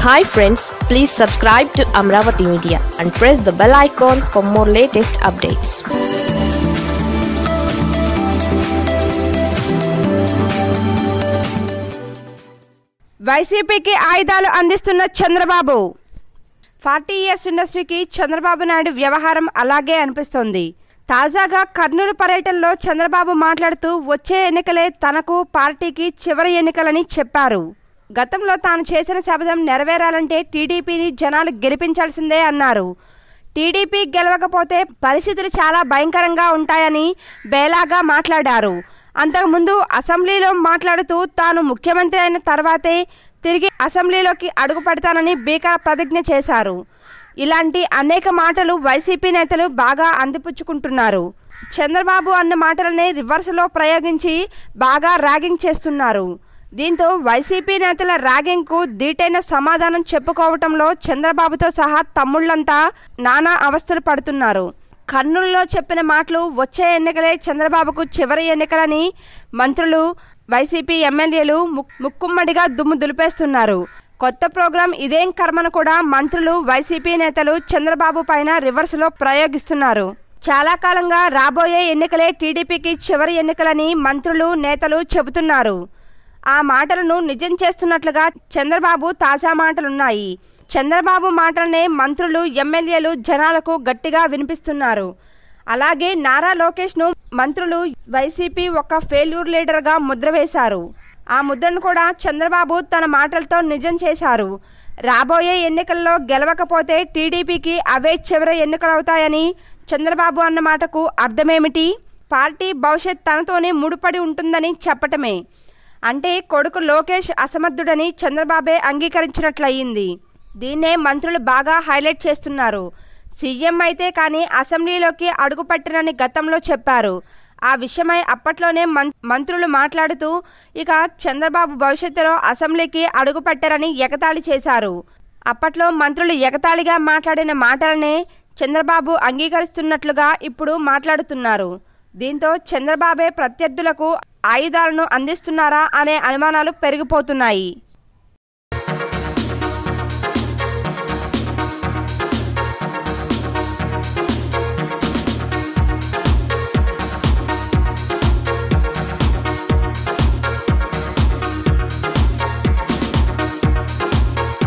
hi friends please subscribe to Amaravati media and press the bell icon for more latest updates వైసీపీకి ఆయుధాలు అందిస్తున్న Chandrababu forty years ఇండస్ట్రీకి చంద్రబాబు నాయుడు వ్యవహారం అలాగే అనిపిస్తోంది తాజాగా కర్నూలు పర్యటనలో చంద్రబాబు మాట్లాడుతూ వచ్చే ఎన్నికలే తనకు పార్టీకి చివరి ఎన్నికలని చెప్పారు గతంలో తాను చేసిన శపథం నెరవేరాలంటే టీడీపీని జనాలు గెలిపించాల్సిందే అన్నారు టీడీపీ గెలవకపోతే పరిస్థితులు చాలా భయంకరంగా ఉంటాయని బేలాగా మాట్లాడారు అంతకుముందు అసెంబ్లీలో మాట్లాడుతూ తాను ముఖ్యమంత్రి అయిన తర్వాతే తిరిగి అసెంబ్లీలోకి అడుగు పెడతానని భీకర ప్రతిజ్ఞ చేశారు ఇలాంటి అనేక మాటలు వైసీపీ నేతలు బాగా అందిపుచ్చుకుంటున్నారు చంద్రబాబు అన్న మాటలనే రివర్స్లో ప్రయోగించి బాగా ర్యాగింగ్ చేస్తున్నారు దీంతో వైసీపీ నేతల ర్యాగింగ్కు ధీటైన సమాధానం చెప్పుకోవటంలో చంద్రబాబుతో సహా తమ్ముళ్లంతా నానా అవస్థలు పడుతున్నారు కర్నూలులో చెప్పిన మాటలు వచ్చే ఎన్నికలే చంద్రబాబుకు చివరి ఎన్నికలని మంత్రులు వైసీపీ ఎమ్మెల్యేలు ముక్- ముక్కుమ్మడిగా దుమ్ము దులిపేస్తున్నారు కొత్త ప్రోగ్రాం ఇదేం కర్మను కూడా మంత్రులు వైసీపీ నేతలు చంద్రబాబు పైన రివర్స్లో ప్రయోగిస్తున్నారు చాలా కాలంగా రాబోయే ఎన్నికలే టీడీపీకి చివరి ఎన్నికలని మంత్రులు నేతలు చెబుతున్నారు ఆ మాటలను నిజం చేస్తున్నట్లుగా చంద్రబాబు తాజా మాటలున్నాయి చంద్రబాబు మాటలనే మంత్రులు ఎమ్మెల్యేలు జనాలకు గట్టిగా వినిపిస్తున్నారు అలాగే నారా లోకేష్ను మంత్రులు వైసీపీ ఒక ఫెయిల్యూర్ లీడర్గా ముద్ర వేశారు ఆ ముద్రను కూడా చంద్రబాబు తన మాటలతో నిజం చేశారు రాబోయే ఎన్నికల్లో గెలవకపోతే టీడీపీకి అవే చివరి ఎన్నికలవుతాయని చంద్రబాబు అన్న మాటకు అర్థమేమిటి పార్టీ భవిష్యత్ తనతోనే ముడిపడి ఉంటుందని చెప్పటమే అంటే కొడుకు లోకేష్ అసమర్థుడని చంద్రబాబే అంగీకరించినట్లయింది దీన్నే మంత్రులు బాగా హైలైట్ చేస్తున్నారు సీఎం అయితే కానీ అసెంబ్లీలోకి అడుగుపెట్టనని గతంలో చెప్పారు ఆ విషయమై అప్పట్లోనే మం- మంత్రులు మాట్లాడుతూ ఇక చంద్రబాబు భవిష్యత్తులో అసెంబ్లీకి అడుగుపెట్టరని ఎగతాళి చేశారు అప్పట్లో మంత్రులు ఎగతాళిగా మాట్లాడిన మాటలనే చంద్రబాబు అంగీకరిస్తున్నట్లుగా ఇప్పుడు మాట్లాడుతున్నారు దీంతో చంద్రబాబే ప్రత్యర్థులకు ఆయుధాలను అందిస్తున్నారా అనే అనుమానాలు పెరిగిపోతున్నాయి